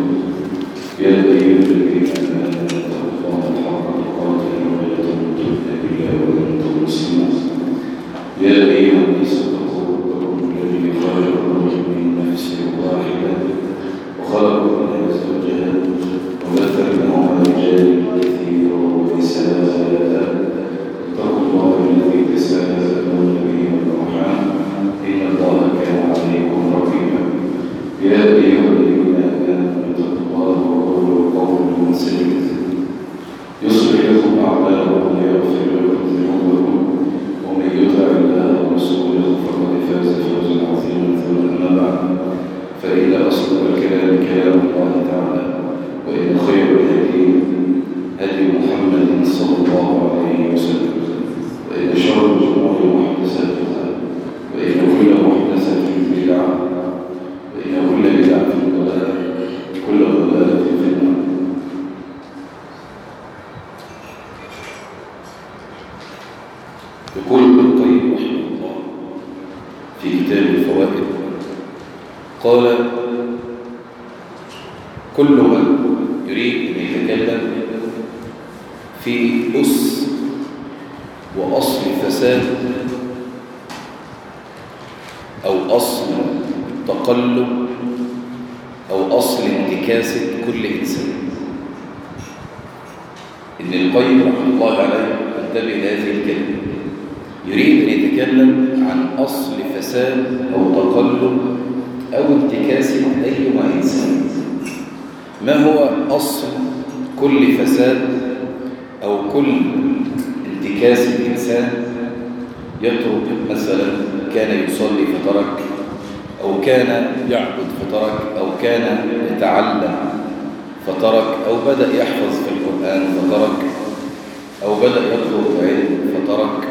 يا أيها الذين آمنوا اتقوا الله حق تقاته ولا تموتن إلا وأنتم مسلمون يا أيها الناس اتقوا ربكم الذي خلقكم من نفس واحدة وخلق منها زوجها وبث منهما رجالا كثيرا ونساء اتقوا الله الذي تساءلون به والأرحام إن الله كان عليكم رقيبا يا أيها الذين آمنوا اتقوا الله وقولوا قولا سديدا يصلح لكم أعمالكم ويغفر لكم ذنوبكم ومن يطع الله ورسوله فقد فاز فوزا عظيما ثم أما بعد فإن أصدق الكلام كلام الله تعالى وإن خير الهدي هدي محمد صلى الله عليه وسلم وإن شر الأمور محدثاتها وإن كل محدثة بدعة وإن كل بدعة ضلالة كل ضلالة في النار يقول ابن القيم رحمه الله في كتاب الفوائد قال كل من يريد أن يتكلم في أس وأصل فساد أو أصل تقلب أو أصل انتكاسة كل إنسان ابن القيم رحمه الله عليه انتبه لهذه الكلمة يريد أن يتكلم عن أصل فساد أو تقلب أو انتكاسة أيما إنسان ما هو أصل كل فساد أو كل انتكاسة إنسان يترك مثلا كان يصلي فترك أو كان يعبد فترك أو كان يتعلم فترك أو بدأ يحفظ في القرآن فترك أو بدأ يطلب علم فترك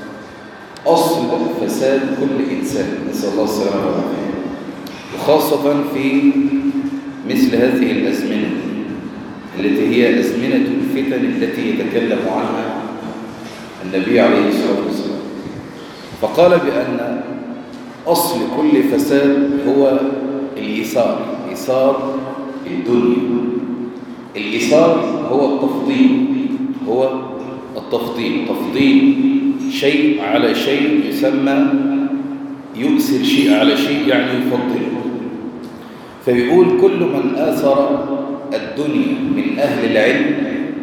أصل فساد كل إنسان نسأل الله السلامة والعافية وخاصة في مثل هذه الأزمنة التي هي أزمنة الفتن التي يتكلم عنها النبي عليه الصلاة والسلام فقال بأن أصل كل فساد هو الإيثار إيثار الدنيا الإيثار هو التفضيل هو التفضيل تفضيل شيء على شيء يسمى يؤثر شيء على شيء يعني يفضله فبيقول كل من آثر الدنيا من أهل العلم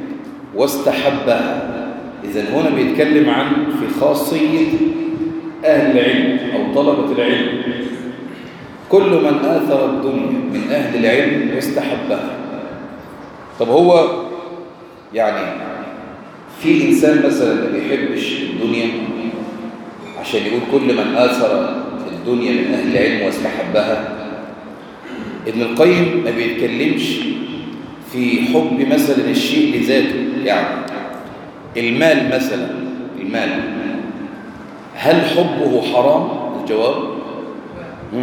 واستحبها إذا هنا بيتكلم عن في خاصية أهل العلم أو طلبة العلم كل من آثر الدنيا من أهل العلم واستحبها طب هو يعني في إنسان مثلا ما بيحبش الدنيا عشان يقول كل من آثر الدنيا من أهل العلم واستحبها ابن القيم ما بيتكلمش في حب مثلا الشيء لذاته يعني المال مثلا المال هل حبه حرام الجواب مم.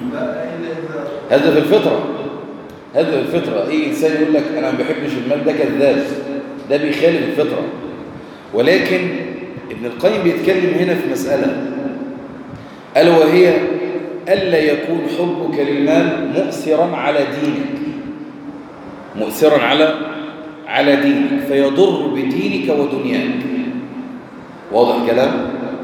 هذا في الفطرة هذا في الفطرة اي انسان يقول لك انا ما بحبش المال ده كذاب ده بيخالف الفطرة ولكن ابن القيم بيتكلم هنا في مسألة ألا وهي ألا يكون حبك للمال مؤثرا على دينك مؤثرا على على دينك فيضر بدينك ودنياك واضح كلام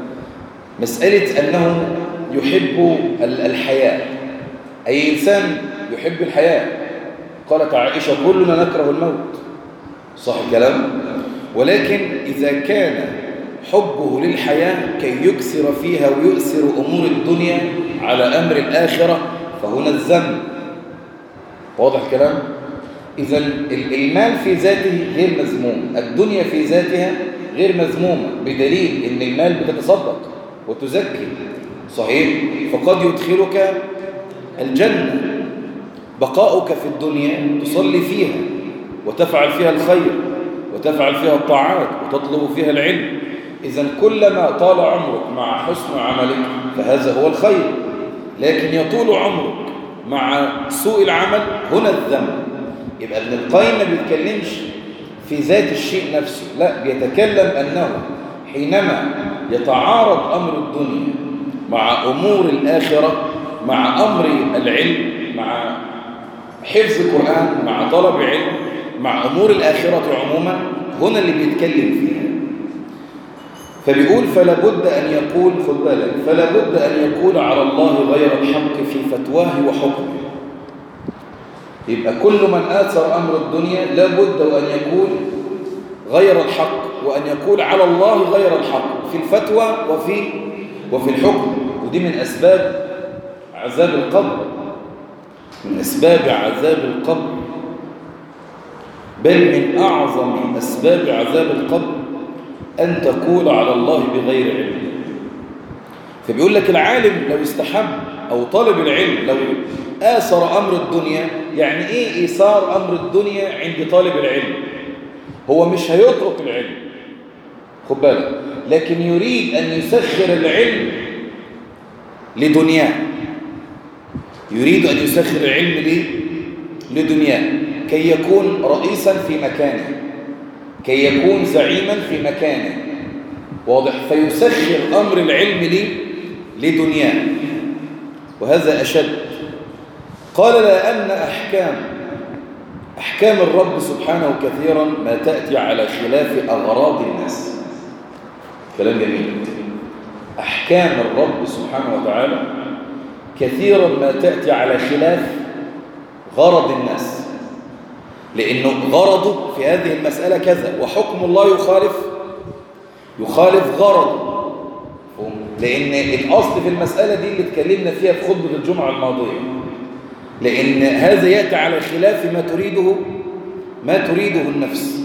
مسألة أنه يحب الحياة أي إنسان يحب الحياة قالت عائشة كلنا نكره الموت صح الكلام ولكن إذا كان حبه للحياة كي يكسر فيها ويؤثر أمور الدنيا على أمر الآخرة فهنا الذنب واضح الكلام إذا المال في ذاته غير مذموم الدنيا في ذاتها غير مذمومة بدليل أن المال بتتصدق وتزكي صحيح فقد يدخلك الجنة بقاؤك في الدنيا تصلي فيها وتفعل فيها الخير وتفعل فيها الطاعات وتطلب فيها العلم إذا كلما طال عمرك مع حسن عملك فهذا هو الخير لكن يطول عمرك مع سوء العمل هنا الذنب يبقى ابن القيم ما بيتكلمش في ذات الشيء نفسه لا بيتكلم أنه حينما يتعارض أمر الدنيا مع أمور الآخرة مع أمر العلم مع حفظ القرآن مع طلب علم مع أمور الآخرة عموما هنا اللي بيتكلم فيها فبيقول فلا بد أن يقول خد بالك فلا بد أن يقول على الله غير الحق في فتواه وحكمه يبقى كل من آثر أمر الدنيا لا بد أن يقول غير الحق وأن يقول على الله غير الحق في الفتوى وفي وفي الحكم ودي من أسباب عذاب القبر من أسباب عذاب القبر بل من أعظم أسباب عذاب القبر أن تقول على الله بغير علم فبيقول لك العالم لو استحب أو طالب العلم لو آثر أمر الدنيا يعني إيه إيثار أمر الدنيا عند طالب العلم هو مش هيترك العلم خد بالك لكن يريد أن يسخر العلم لدنياه يريد أن يسخر العلم ليه؟ لدنياه كي يكون رئيسا في مكانه كي يكون زعيما في مكانه واضح فيسخر أمر العلم ليه؟ لدنياه وهذا أشد قال لأن أحكام أحكام الرب سبحانه كثيرا ما تأتي على خلاف أغراض الناس كلام جميل أحكام الرب سبحانه وتعالى كثيرا ما تأتي على خلاف غرض الناس لأنه غرضه في هذه المسألة كذا وحكم الله يخالف يخالف غرضه لأن الأصل في المسألة دي اللي اتكلمنا فيها في خطبة الجمعة الماضية لأن هذا يأتي على خلاف ما تريده ما تريده النفس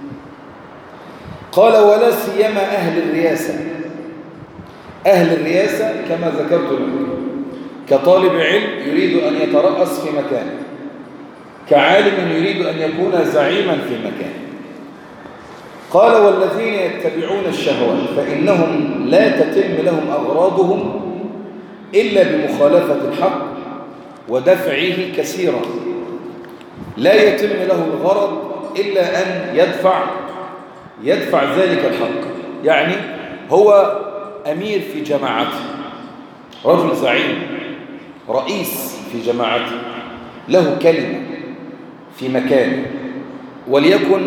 قال ولا سيما أهل الرياسة أهل الرياسة كما ذكرت لكم كطالب علم يريد أن يترأس في مكانه كعالم يريد أن يكون زعيما في مكانه قال والذين يتبعون الشهوات فإنهم لا تتم لهم أغراضهم إلا بمخالفة الحق ودفعه كثيرا لا يتم له الغرض إلا أن يدفع يدفع ذلك الحق يعني هو أمير في جماعته رجل زعيم رئيس في جماعته له كلمة في مكانه وليكن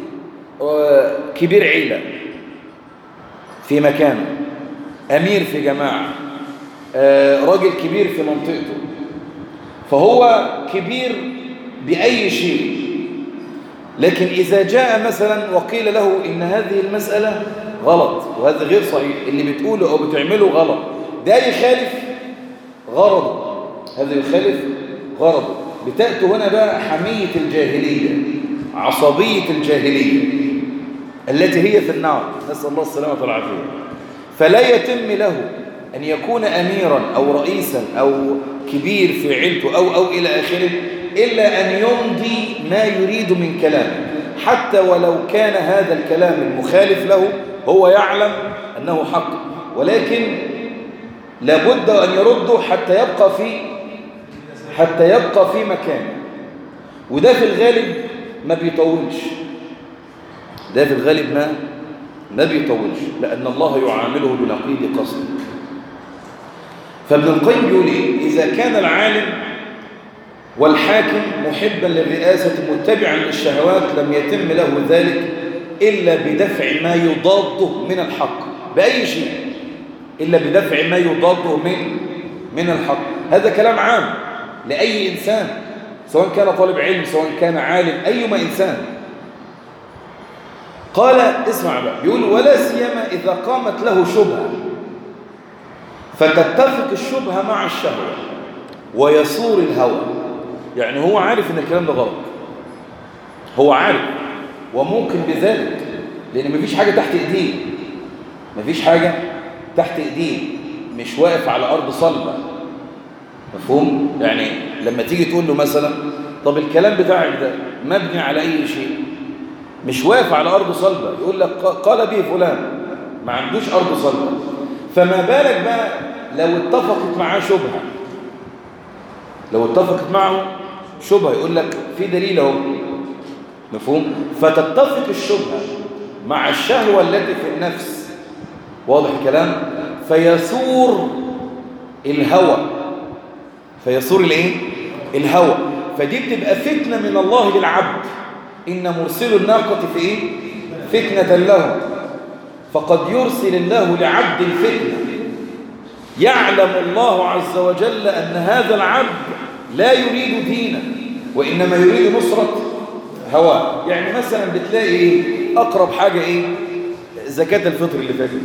كبير عيلة في مكانه أمير في جماعة راجل كبير في منطقته فهو كبير بأي شيء لكن إذا جاء مثلا وقيل له إن هذه المسألة غلط وهذا غير صحيح اللي بتقوله أو بتعمله غلط ده يخالف غرضه هذا يخالف غرضه بتأتي هنا بقى حمية الجاهلية عصبية الجاهلية التي هي في النار نسأل الله السلامة والعافية فلا يتم له أن يكون أميرا أو رئيسا أو كبير في عيلته أو أو إلى آخره إلا أن يمضي ما يريد من كلامه حتى ولو كان هذا الكلام المخالف له هو يعلم أنه حق ولكن لابد أن يرده حتى يبقى في حتى يبقى في مكانه وده في الغالب ما بيطولش ده في الغالب ما ما بيطولش لأن الله يعامله بنقيض قصد فابن القيم بيقول إيه إذا كان العالم والحاكم محبا للرئاسة متبعا للشهوات لم يتم له ذلك إلا بدفع ما يضاده من الحق بأي شيء إلا بدفع ما يضاده من من الحق هذا كلام عام لأي إنسان سواء كان طالب علم سواء كان عالم أيما إنسان قال اسمع بقى بيقول ولا سيما إذا قامت له شبهة فتتفق الشبهة مع الشهوة ويصور الهوى يعني هو عارف ان الكلام ده غلط هو عارف وممكن بذلك لان مفيش حاجة تحت ايديه مفيش حاجة تحت ايديه مش واقف على ارض صلبة مفهوم يعني لما تيجي تقول له مثلا طب الكلام بتاعك ده مبني على اي شيء مش واقف على ارض صلبة يقول لك قال به فلان ما عندوش ارض صلبة فما بالك بقى لو اتفقت معاه شبهة لو اتفقت معه شبهة يقول لك في دليل اهو مفهوم فتتفق الشبهة مع الشهوة التي في النفس واضح الكلام فيثور الهوى فيثور الايه الهوى فدي بتبقى فتنة من الله للعبد إن مرسل الناقة في إيه؟ فتنة له فقد يرسل الله لعبد الفتنة يعلم الله عز وجل أن هذا العبد لا يريد دينا وإنما يريد نصرة هواه يعني مثلا بتلاقي إيه؟ أقرب حاجة إيه؟ زكاة الفطر اللي فاتت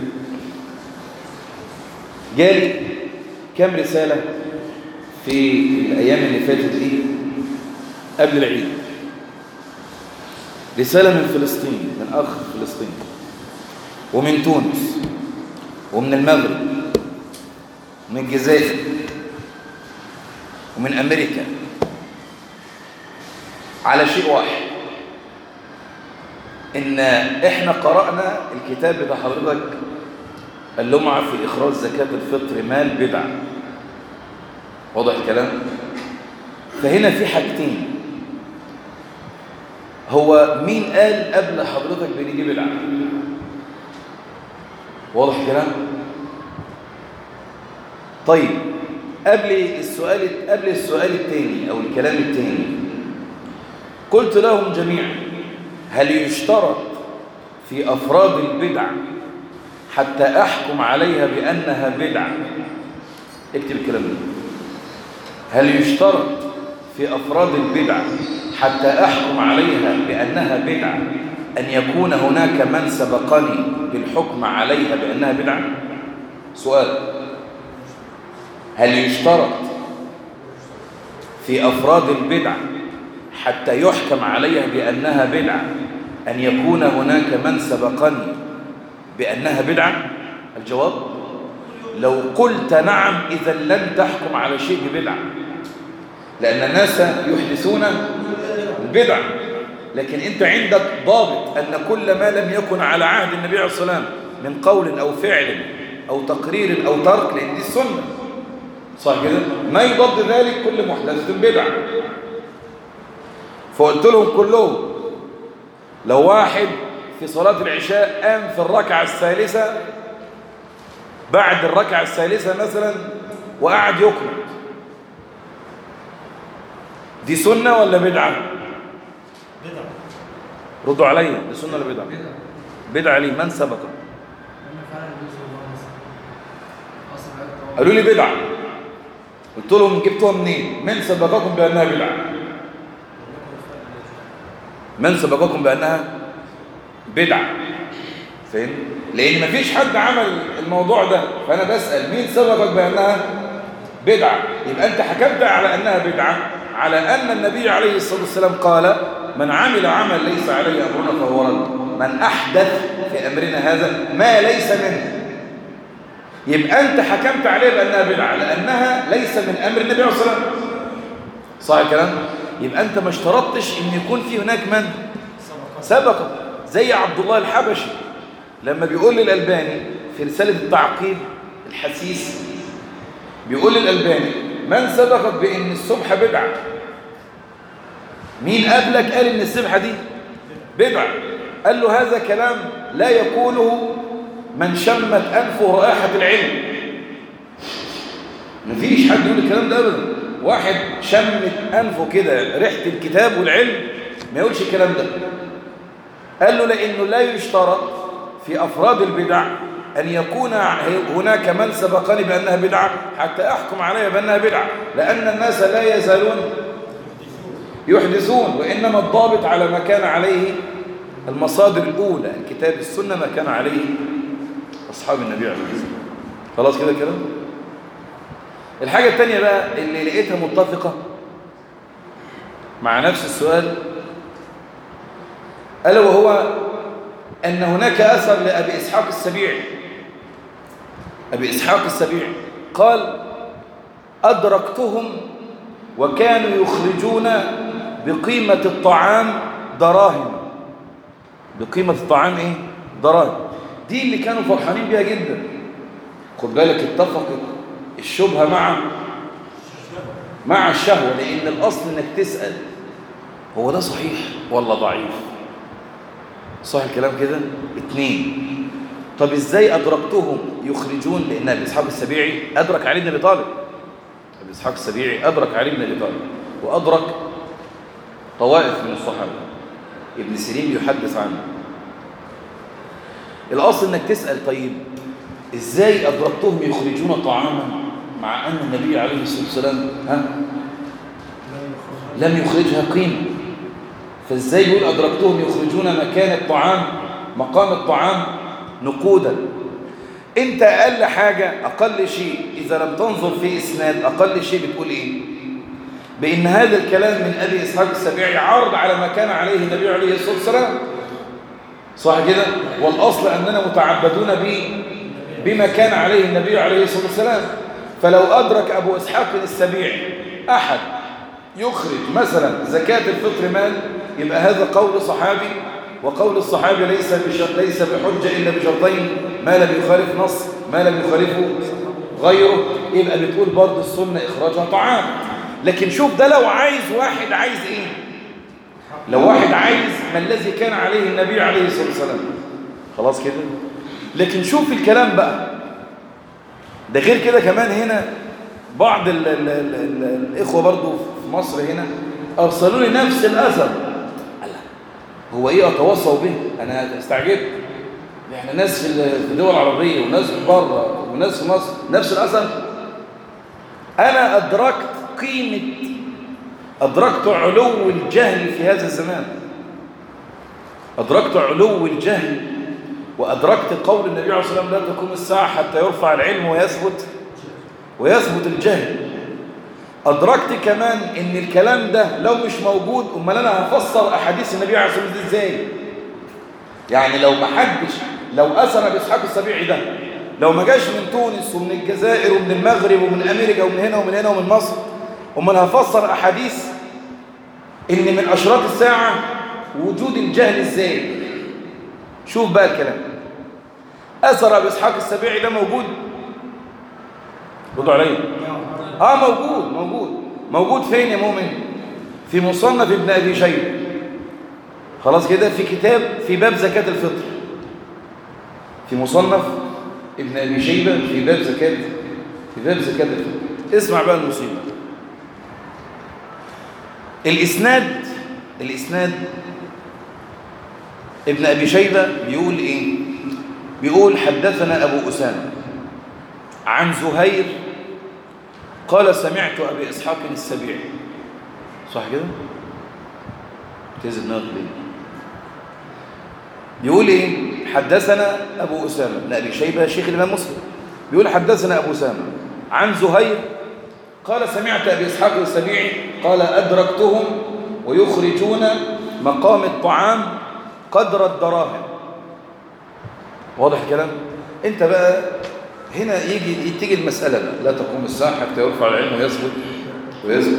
جالي كام رسالة في الأيام اللي فاتت دي قبل العيد رسالة من فلسطين من أخ فلسطين ومن تونس ومن المغرب ومن الجزائر ومن أمريكا على شيء واحد إن إحنا قرأنا الكتاب بتاع حضرتك اللمعة في إخراج زكاة الفطر مال بدعة واضح الكلام فهنا في حاجتين هو مين قال قبل حضرتك بنجيب العقل واضح الكلام طيب قبل السؤال قبل السؤال الثاني او الكلام الثاني قلت لهم جميعا هل يشترط في افراد البدع حتى احكم عليها بانها بدعه اكتب الكلام ده هل يشترط في افراد البدع حتى احكم عليها بانها بدعه ان يكون هناك من سبقني بالحكم عليها بانها بدعه سؤال هل يشترط في أفراد البدع حتى يحكم عليها بأنها بدعة أن يكون هناك من سبقني بأنها بدعة الجواب لو قلت نعم إذا لن تحكم على شيء ببدعة لأن الناس يحدثون البدع لكن أنت عندك ضابط أن كل ما لم يكن على عهد النبي عليه الصلاة والسلام من قول أو فعل أو تقرير أو ترك لأن دي السنة صح كده ما يضد ذلك كل محدثة بدعة فقلت لهم كلهم لو واحد في صلاة العشاء قام في الركعة الثالثة بعد الركعة الثالثة مثلا وقعد يقنط دي سنة ولا بدعة بدعة ردوا عليا دي سنة ولا بدعة بدعة بدعة ليه من سبق لما فعل النبي صلى الله عليه وسلم أصل على التوابع. قالوا لي بدعة قلت لهم جبتوها منين من سبقكم بأنها بدعة من سبقكم بأنها بدعة فاهم لأن مفيش حد عمل الموضوع ده فأنا بسأل مين سبقك بأنها بدعة يبقى أنت حكمت على أنها بدعة على أن النبي عليه الصلاة والسلام قال من عمل عمل ليس عليه أمرنا فهو رد من أحدث في أمرنا هذا ما ليس منه يبقى أنت حكمت عليه بأنها بدعة لأنها ليس من أمر النبي عليه الصلاة والسلام صح الكلام؟ يبقى أنت ما اشترطتش أن يكون في هناك من سبق زي عبد الله الحبشي لما بيقول للألباني في رسالة التعقيد الحسيس بيقول للألباني من سبقك بأن السبحة بدعة مين قبلك قال أن السبحة دي بدعة قال له هذا كلام لا يقوله من شمت أنفه رائحة العلم مفيش حد يقول الكلام ده أبدا واحد شمت أنفه كده ريحة الكتاب والعلم ما يقولش الكلام ده قال له لأنه لا يشترط في أفراد البدع أن يكون هناك من سبقني بأنها بدعة حتى أحكم عليها بأنها بدعة لأن الناس لا يزالون يحدثون وإنما الضابط على ما كان عليه المصادر الأولى الكتاب السنة ما كان عليه أصحاب النبي عليه الصلاة والسلام خلاص كده كده الحاجة الثانية بقى اللي لقيتها متفقة مع نفس السؤال ألا وهو أن هناك أثر لأبي إسحاق السبيعي أبي إسحاق السبيعي قال أدركتهم وكانوا يخرجون بقيمة الطعام دراهم بقيمة الطعام إيه؟ دراهم دي اللي كانوا فرحانين بيها جدا خد بالك اتفقت الشبهة مع مع الشهوة لأن الأصل إنك تسأل هو ده صحيح ولا ضعيف صح الكلام كده اتنين طب ازاي أدركتهم يخرجون لأن أبي إسحاق السبيعي أدرك علي بن أبي طالب أبي إسحاق السبيعي أدرك علي بن أبي طالب وأدرك طوائف من الصحابة ابن سيرين بيحدث عنه الأصل انك تسأل طيب ازاي أدركتهم يخرجون طعاما مع أن النبي عليه الصلاة والسلام ها لم يخرجها قيمة فازاي يقول أدركتهم يخرجون مكان الطعام مقام الطعام نقودا انت أقل حاجة أقل شيء إذا لم تنظر في إسناد أقل شيء بتقول إيه بإن هذا الكلام من أبي إسحاق السبيعي عرض على ما كان عليه النبي عليه الصلاة والسلام صح كده والأصل أننا متعبدون ب بما كان عليه النبي عليه الصلاة والسلام فلو أدرك أبو إسحاق السبيعي أحد يخرج مثلا زكاة الفطر مال يبقى هذا قول صحابي وقول الصحابي ليس ليس بحجة إلا بشرطين ما لم يخالف نص ما لم يخالفه غيره يبقى بتقول برضه السنة إخراجها طعام لكن شوف ده لو عايز واحد عايز إيه لو واحد عايز ما الذي كان عليه النبي عليه الصلاة والسلام خلاص كده لكن شوف الكلام بقى ده غير كده كمان هنا بعض ال ال ال ال الإخوة برضو في مصر هنا أرسلوا لي نفس الأثر هو إيه أتوصوا به أنا استعجبت إحنا ناس في الدول العربية وناس في بره وناس في مصر نفس الأثر أنا أدركت قيمة أدركت علو الجهل في هذا الزمان أدركت علو الجهل وأدركت قول النبي عليه الصلاة والسلام لا تكون الساعة حتى يرفع العلم ويثبت ويثبت الجهل أدركت كمان إن الكلام ده لو مش موجود أمال أنا هفسر أحاديث النبي عليه الصلاة والسلام إزاي يعني لو ما حدش لو أثر بإسحاق السبيعي ده لو ما جاش من تونس ومن الجزائر ومن المغرب ومن أمريكا ومن هنا ومن هنا ومن مصر أمال هفسر أحاديث إن من أشراط الساعة وجود الجهل إزاي شوف بقى الكلام أثر بإسحاق السبيعي ده موجود ردوا عليا اه موجود موجود موجود فين يا مؤمن في مصنف ابن ابي شيبه خلاص كده في كتاب في باب زكاه الفطر في مصنف ابن ابي شيبه في باب زكاه في باب زكاه الفطر اسمع بقى المصيبه الاسناد الاسناد ابن ابي شيبه بيقول ايه بيقول حدثنا ابو اسامه عن زهير قال سمعت أبي إسحاق السبيعي صح كده؟ تزد نقل يقول إيه؟ حدثنا أبو أسامة بن أبي شيبة شيخ الإمام مسلم يقول حدثنا أبو أسامة عن زهير قال سمعت أبي إسحاق السبيعي قال أدركتهم ويخرجون مقام الطعام قدر الدراهم واضح الكلام؟ أنت بقى هنا يجي تيجي المسألة بقى. لا تقوم الساعة حتى يرفع العلم ويثبت ويثبت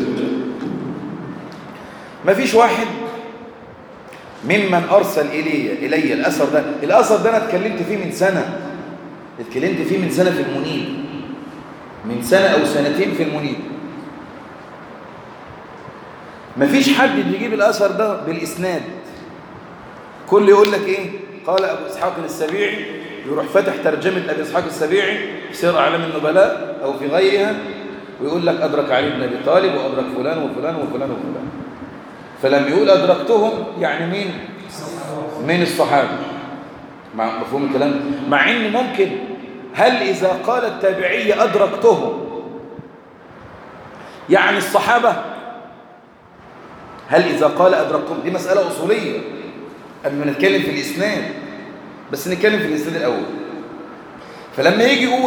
ما فيش واحد ممن أرسل إلي إلي الأثر ده الأثر ده أنا اتكلمت فيه من سنة اتكلمت فيه من سنة في المنيب من سنة أو سنتين في المنيب ما فيش حد بيجيب الأثر ده بالإسناد كل يقول لك إيه قال أبو إسحاق السبيعي يروح فاتح ترجمة أبي إسحاق السبيعي في سير أعلام النبلاء أو في غيرها ويقول لك أدرك علي بن أبي طالب وأدرك فلان وفلان وفلان وفلان فلما يقول أدركتهم يعني مين؟ من الصحابة مع مفهوم الكلام مع إن ممكن هل إذا قال التابعي أدركتهم يعني الصحابة هل إذا قال أدركتهم دي مسألة أصولية قبل ما نتكلم في الإسناد بس نتكلم في الإسناد الأول فلما يجي يقول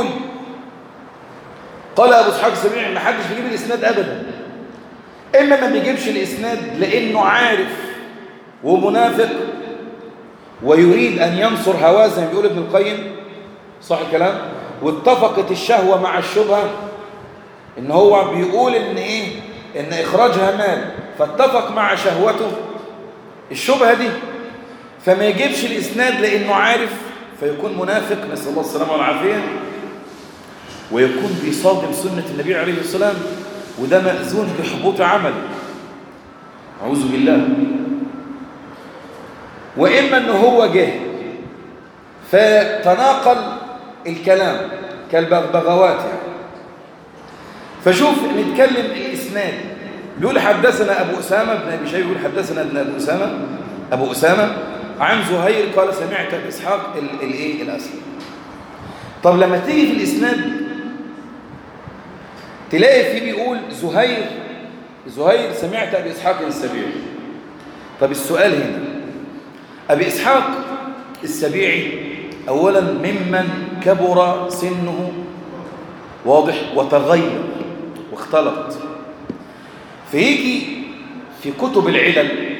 قال أبو اسحاق السبيعي ما حدش بيجيب الإسناد أبدا إما ما بيجيبش الإسناد لأنه عارف ومنافق ويريد أن ينصر هواه زي ما بيقول ابن القيم صح الكلام واتفقت الشهوة مع الشبهة إن هو بيقول إن إيه إن إخراجها مال فاتفق مع شهوته الشبهة دي فما يجيبش الإسناد لأنه عارف فيكون منافق نسأل الله السلامة والعافية ويكون بيصادم سنة النبي عليه السلام وده مأذون بحبوط عمل أعوذ بالله وإما أنه هو جه فتناقل الكلام كالبغبغاوات يعني فشوف نتكلم الإسناد بيقول حدثنا أبو أسامة بن أبي شيبة بيقول حدثنا ابن أبو أسامة أبو أسامة عن زهير قال سمعت بإسحاق ال- الإيه الأسلم طب لما تيجي في الإسناد تلاقي فيه بيقول زهير زهير سمعت أبي إسحاق السبيعي طب السؤال هنا أبي إسحاق السبيعي أولا ممن كبر سنه واضح وتغير واختلط فيجي في كتب العلل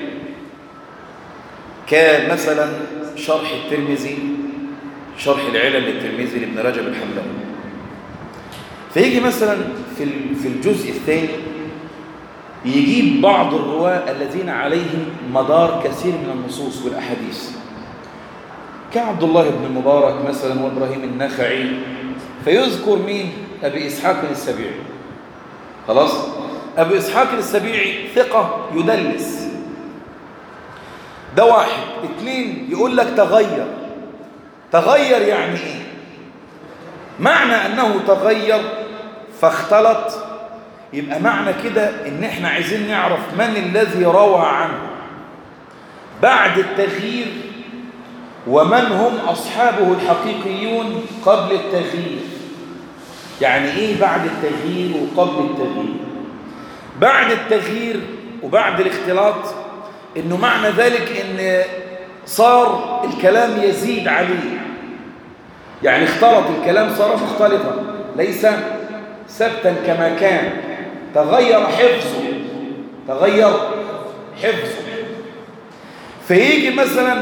كمثلا شرح الترمذي شرح العلل للترمذي لابن رجب الحنبلي فيجي مثلا في ال- في الجزء الثاني يجيب بعض الرواة الذين عليهم مدار كثير من النصوص والأحاديث كعبد الله بن المبارك مثلا وإبراهيم النخعي فيذكر مين أبي إسحاق السبيعي خلاص أبو إسحاق السبيعي ثقة يدلس ده واحد اتنين يقول لك تغير تغير يعني ايه معنى انه تغير فاختلط يبقى معنى كده ان احنا عايزين نعرف من الذي روى عنه بعد التغيير ومن هم اصحابه الحقيقيون قبل التغيير يعني ايه بعد التغيير وقبل التغيير بعد التغيير وبعد الاختلاط انه معنى ذلك ان صار الكلام يزيد عليه يعني اختلط الكلام صار مختلطا ليس ثبتا كما كان تغير حفظه تغير حفظه فيجي مثلا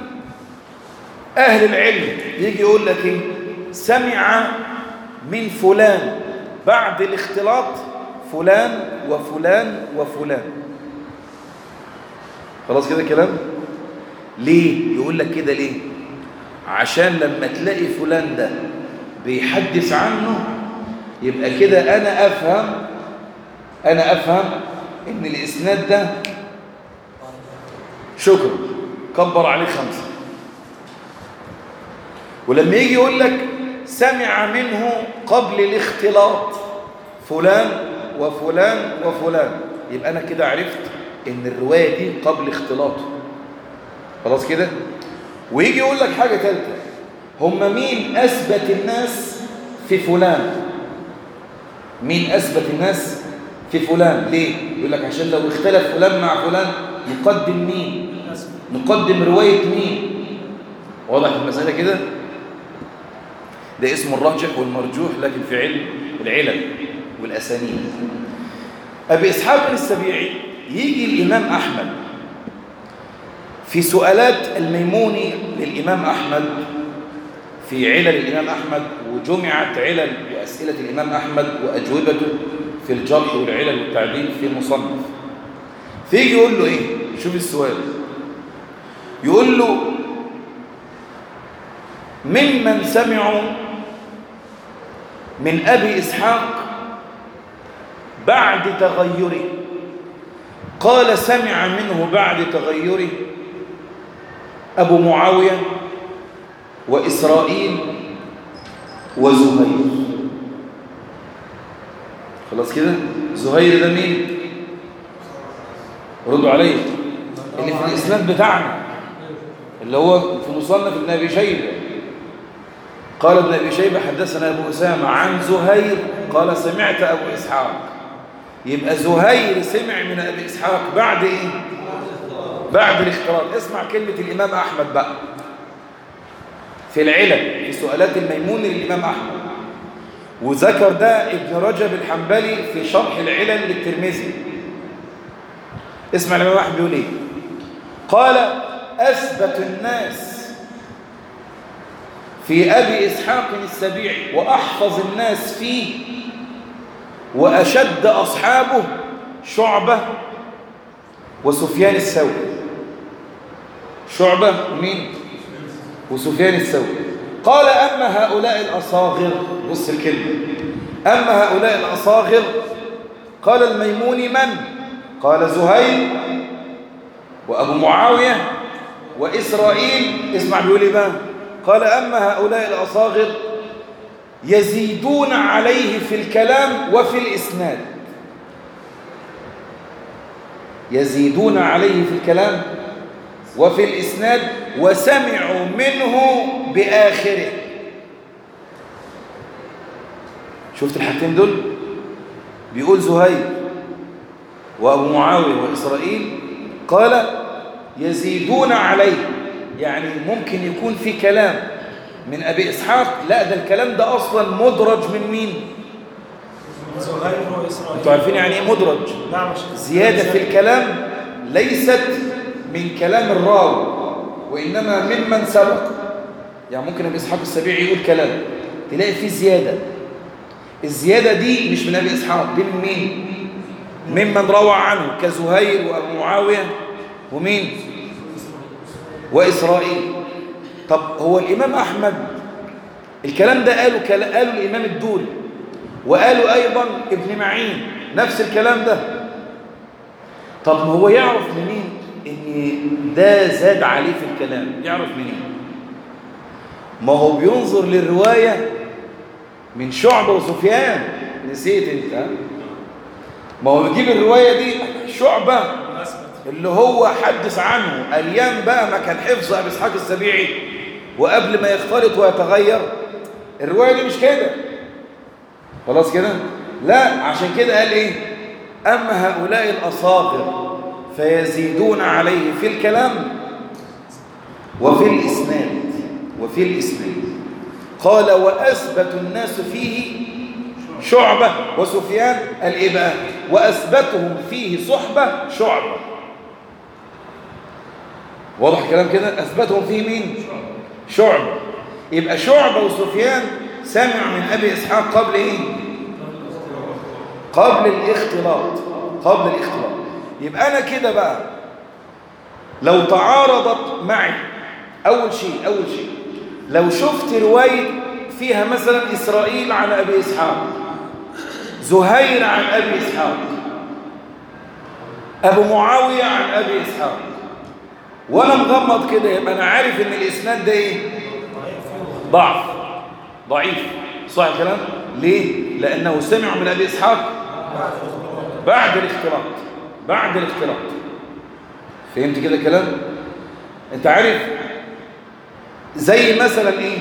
اهل العلم يجي يقول لك ايه سمع من فلان بعد الاختلاط فلان وفلان وفلان خلاص كده كلام ليه يقول لك كده ليه عشان لما تلاقي فلان ده بيحدث عنه يبقى كده انا افهم انا افهم ان الاسناد ده شكرا كبر عليه خمسه ولما يجي يقول لك سمع منه قبل الاختلاط فلان وفلان وفلان يبقى انا كده عرفت ان الروايه دي قبل اختلاطه خلاص كده ويجي يقول لك حاجه ثالثه هم مين اثبت الناس في فلان مين اثبت الناس في فلان ليه يقول لك عشان لو اختلف فلان مع فلان نقدم مين نقدم روايه مين واضح المساله كده ده اسمه الراجح والمرجوح لكن في علم العلل والاسانيد ابي اسحاق السبيعي يجي الامام احمد في سؤالات الميموني للامام احمد في علل الامام احمد وجمعت علل واسئله الامام احمد واجوبته في الجرح والعلل والتعديل في المصنف فيجي يقول له ايه شوف السؤال يقول له ممن سمعوا من أبي إسحاق بعد تغيره قال سمع منه بعد تغيره أبو معاوية وإسرائيل وزهير خلاص كده زهير ده مين ردوا عليه اللي في الإسلام بتاعنا اللي هو في مصنف ابن أبي شيبة قال ابن أبي شيبة حدثنا أبو أسامة عن زهير قال سمعت أبو إسحاق يبقى زهير سمع من أبي إسحاق بعد إيه؟ بعد الاختلاط اسمع كلمة الإمام أحمد بقى في العلل في سؤالات الميمون للإمام أحمد وذكر ده ابن رجب الحنبلي في شرح العلل للترمذي اسمع الإمام أحمد بيقول إيه قال أثبت الناس في أبي إسحاق السبيعي وأحفظ الناس فيه وأشد أصحابه شعبة وسفيان الثوري شعبة مين وسفيان الثوري قال أما هؤلاء الأصاغر بص الكلمة أما هؤلاء الأصاغر قال الميمون من قال زهير وأبو معاوية وإسرائيل اسمع بيقول إيه بقى قال أما هؤلاء الأصاغر يزيدون عليه في الكلام وفي الإسناد يزيدون عليه في الكلام وفي الإسناد وسمعوا منه بآخره شفت الحاجتين دول بيقول زهير وأبو معاوية وإسرائيل قال يزيدون عليه يعني ممكن يكون في كلام من أبي إسحاق لا ده الكلام ده أصلا مدرج من مين زهير وإسرائيل انتوا عارفين يعني ايه مدرج نعم يا شيخ. زيادة في الكلام ليست من كلام الراوي وإنما ممن سبق يعني ممكن أبي إسحاق السبيعي يقول كلام تلاقي فيه زيادة الزيادة دي مش من أبي إسحاق دي من مين؟ ممن روى عنه كزهير وأبو معاوية ومين؟ وإسرائيل طب هو الإمام أحمد الكلام ده قاله كلا- قاله الإمام الدولي وقالوا أيضا ابن معين نفس الكلام ده طب ما هو يعرف منين ان ده زاد عليه في الكلام يعرف منين ما هو بينظر للرواية من شعبة وسفيان نسيت انت ها؟ ما هو بيجيب الرواية دي شعبة اللي هو حدث عنه ايام بقى ما كان حفظ ابي اسحاق السبيعي وقبل ما يختلط ويتغير الرواية دي مش كده خلاص كده لا عشان كده قال ايه اما هؤلاء الاصاغر فيزيدون عليه في الكلام وفي الاسناد وفي الاسناد قال واثبت الناس فيه شعبة وسفيان قال ايه بقى واثبتهم فيه صحبة شعبة واضح الكلام كده اثبتهم فيه مين شعبة يبقى شعبة وسفيان سمع من ابي اسحاق قبل ايه قبل الاختلاط قبل الاختلاط يبقى انا كده بقى لو تعارضت معي اول شيء اول شيء لو شفت روايه فيها مثلا اسرائيل عن ابي اسحاق زهير عن ابي اسحاق ابو معاويه عن ابي اسحاق وانا مغمض كده يبقى انا عارف ان الاسناد ده ايه ضعف ضعيف صح الكلام ليه لانه سمع من ابي اسحاق بعد الاختلاط بعد الاختلاط فهمت كده كلام انت عارف زي مثلا ايه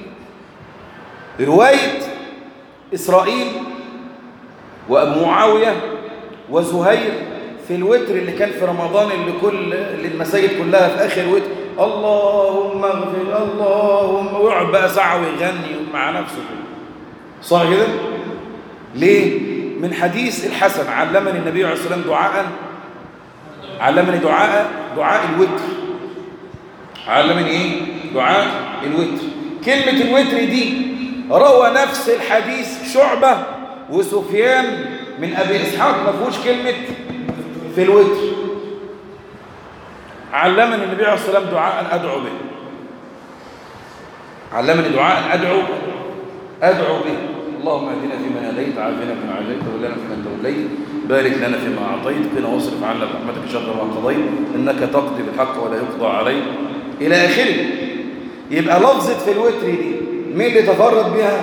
روايه اسرائيل وابو معاويه وزهير في الوتر اللي كان في رمضان اللي كل اللي المساجد كلها في اخر وتر اللهم اغفر اللهم ويقعد بقى ساعه ويغني مع نفسه كده صح كده ليه من حديث الحسن علمني النبي عليه الصلاه والسلام دعاء علمني دعاء دعاء الوتر علمني ايه دعاء الوتر كلمه الوتر دي روى نفس الحديث شعبه وسفيان من ابي اسحاق ما فيهوش كلمه في الوتر علمني النبي عليه الصلاه والسلام دعاء ادعو به علمني دعاء ادعو ادعو به اللهم اهدنا فيما هديت عافنا فيما عافيت وتولنا فيما توليت بارك لنا فيما اعطيت قنا واصرف عنا برحمتك شر ما قضيت انك تقضي بالحق ولا يقضى عليك الى اخره يبقى لفظه في الوتر دي مين اللي تفرد بها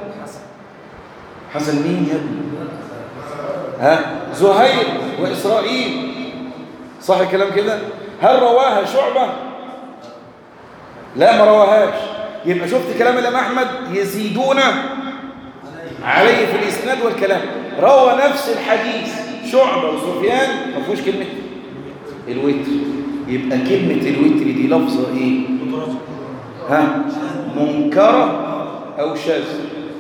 حسن مين يا ابني ها زهير واسرائيل صح الكلام كده هل رواها شعبه لا ما رواهاش يبقى شفت كلام الامام احمد يزيدون عليه في الاسناد والكلام روى نفس الحديث شعبه وسفيان ما فيهوش كلمه الوتر يبقى كلمه الوتر دي لفظه ايه ها منكره او شاذه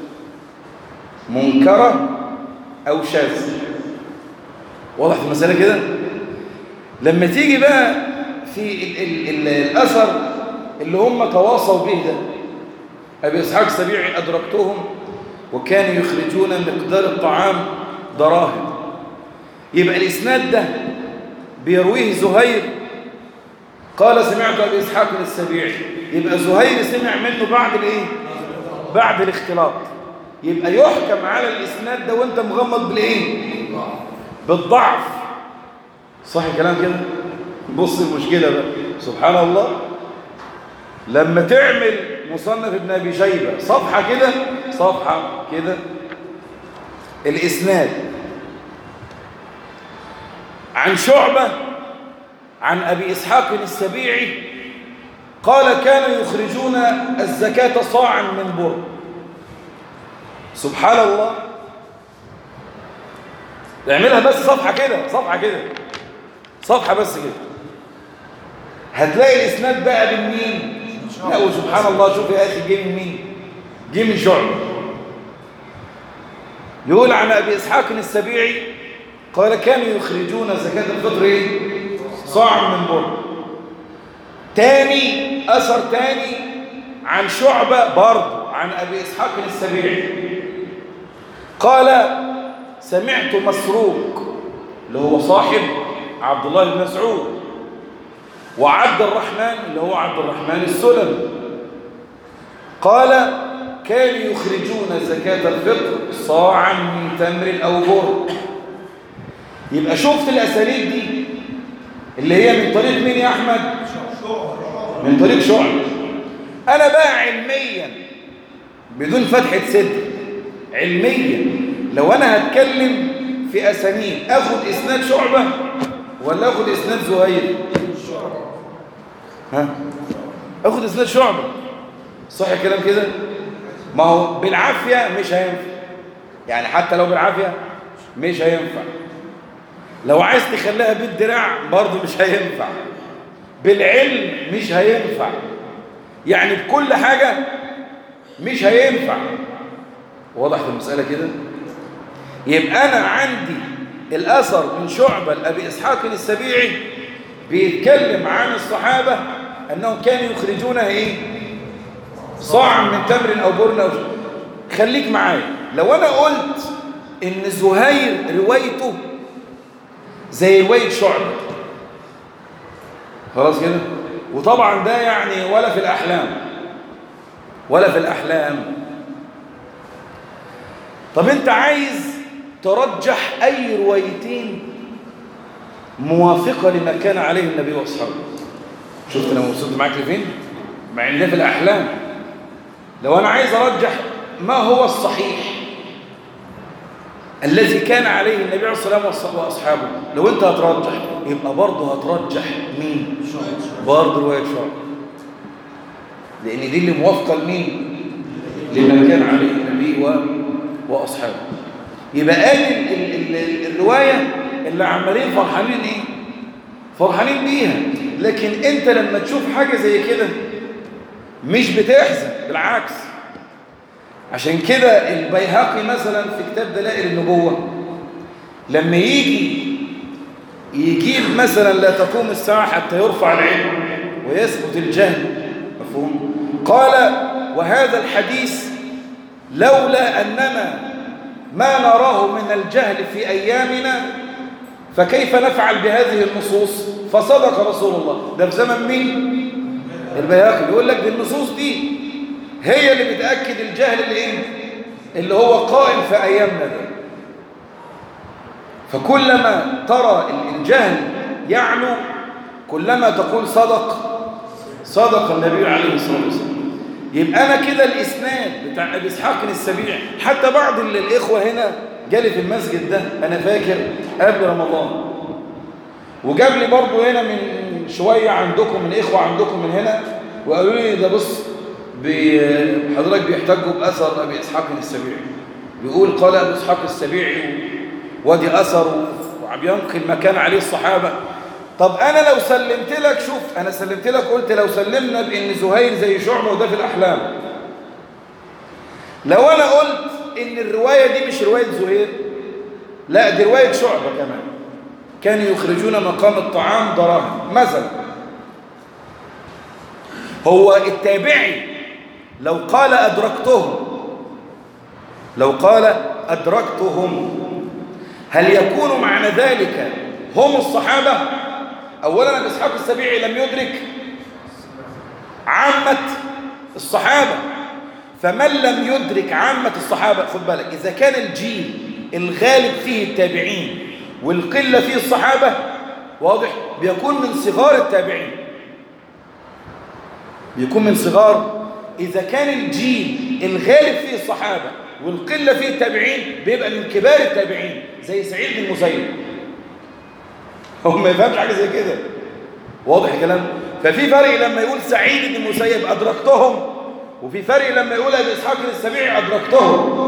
منكره او شاذه واضح في المساله كده لما تيجي بقى في ال ال ال الاثر اللي هم تواصوا به ده ابي اسحاق السبيعي ادركتهم وكانوا يخرجون مقدار الطعام دراهم يبقى الاسناد ده بيرويه زهير قال سمعت ابي اسحاق السبيعي يبقى زهير سمع منه بعد الايه بعد الاختلاط يبقى يحكم على الاسناد ده وانت مغمض بالايه بالضعف صح الكلام كده بص المشكله بقى سبحان الله لما تعمل مصنف ابن ابي شيبه صفحه كده صفحه كده الاسناد عن شعبة عن أبي إسحاق السبيعي قال كانوا يخرجون الزكاة صاعا من بر سبحان الله اعملها بس صفحة كده صفحة كده صفحة بس كده هتلاقي الإسناد بقى من مين لا وسبحان الله شوف يا أخي جه من مين جه من شعبة يقول عن أبي إسحاق السبيعي قال كانوا يخرجون زكاة الفطر إيه؟ صاع من بر تاني أثر تاني عن شعبة برضه عن أبي إسحاق السبيعي قال سمعت مسروق اللي هو صاحب عبد الله بن مسعود وعبد الرحمن اللي هو عبد الرحمن السلمي قال كانوا يخرجون زكاة الفطر صاعا من تمر أو بر يبقى شفت الأساليب دي اللي هي من طريق مين يا أحمد من طريق شعب أنا بقى علميا بدون فتحة صدر علميا لو أنا هتكلم في أسانيد أخد إسناد شعبة ولا أخد إسناد زهير ها أخد إسناد شعبة صح الكلام كده ما هو بالعافية مش هينفع يعني حتى لو بالعافية مش هينفع لو عايز تخليها بالدراع برضه مش هينفع بالعلم مش هينفع يعني بكل حاجة مش هينفع وضحت المسألة كده يبقى أنا عندي الأثر من شعبة لأبي إسحاق السبيعي بيتكلم عن الصحابة أنهم كانوا يخرجونها إيه صاع من تمر أو برن أو خليك معايا لو أنا قلت إن زهير روايته زي رواية شعبة خلاص كده وطبعا ده يعني ولا في الأحلام ولا في الأحلام طب انت عايز ترجح أي روايتين موافقة لما كان عليه النبي وأصحابه شفت أنا وصلت معاك لفين مع ان ده في الأحلام لو أنا عايز أرجح ما هو الصحيح الذي كان عليه النبي عليه الصلاة والسلام وأصحابه لو أنت هترجح يبقى برضه هترجح مين برضه رواية شعب لأن دي اللي موافقة لمين لما كان عليه النبي و... وأصحابه يبقى قال ال... ال... ال... الرواية اللي عمالين فرحانين إيه فرحانين بيها لكن أنت لما تشوف حاجة زي كده مش بتحزن بالعكس عشان كده البيهقي مثلا في كتاب دلائل النبوة لما يجي يجيب مثلا لا تقوم الساعة حتى يرفع العلم ويثبت الجهل مفهوم قال وهذا الحديث لولا أننا ما نراه من الجهل في أيامنا فكيف نفعل بهذه النصوص فصدق رسول الله ده في زمن مين البيهقي يقول لك بالنصوص دي هي اللي بتأكد الجهل اللي ايه اللي هو قائم في أيامنا ده فكلما ترى الجهل يعلو كلما تقول صدق صدق النبي عليه الصلاة والسلام يبقى أنا كده الإسناد بتاع أبي إسحاق السبيع حتى بعض الإخوة هنا جالي في المسجد ده أنا فاكر قبل رمضان وجاب لي برضه هنا من شوية عندكم من إخوة عندكم من هنا وقالوا لي ده بص حضرتك بيحتجوا بأثر أبي إسحاق السبيعي بيقول قال أبي إسحاق السبيعي ودي أثر وبينقل ما كان عليه الصحابة طب أنا لو سلمت لك شوف أنا سلمت لك قلت لو سلمنا بإن زهير زي شعبة وده في الأحلام لو أنا قلت إن الرواية دي مش رواية زهير لا دي رواية شعبة كمان كانوا يخرجون مقام الطعام دراهم مثلا هو التابعي لو قال أدركتهم لو قال أدركتهم هل يكون معنى ذلك هم الصحابة أولا أبي إسحاق السبيعي لم يدرك عامة الصحابة فمن لم يدرك عامة الصحابة خد بالك إذا كان الجيل الغالب فيه التابعين والقلة فيه الصحابة واضح بيكون من صغار التابعين بيكون من صغار إذا كان الجيل الغالب فيه الصحابة والقلة فيه التابعين بيبقى من كبار التابعين زي سعيد بن المسيب هو ما يفهمش حاجة زي كده واضح الكلام ففي فرق لما يقول سعيد بن المسيب أدركتهم وفي فرق لما يقول أبي إسحاق السبيعي أدركتهم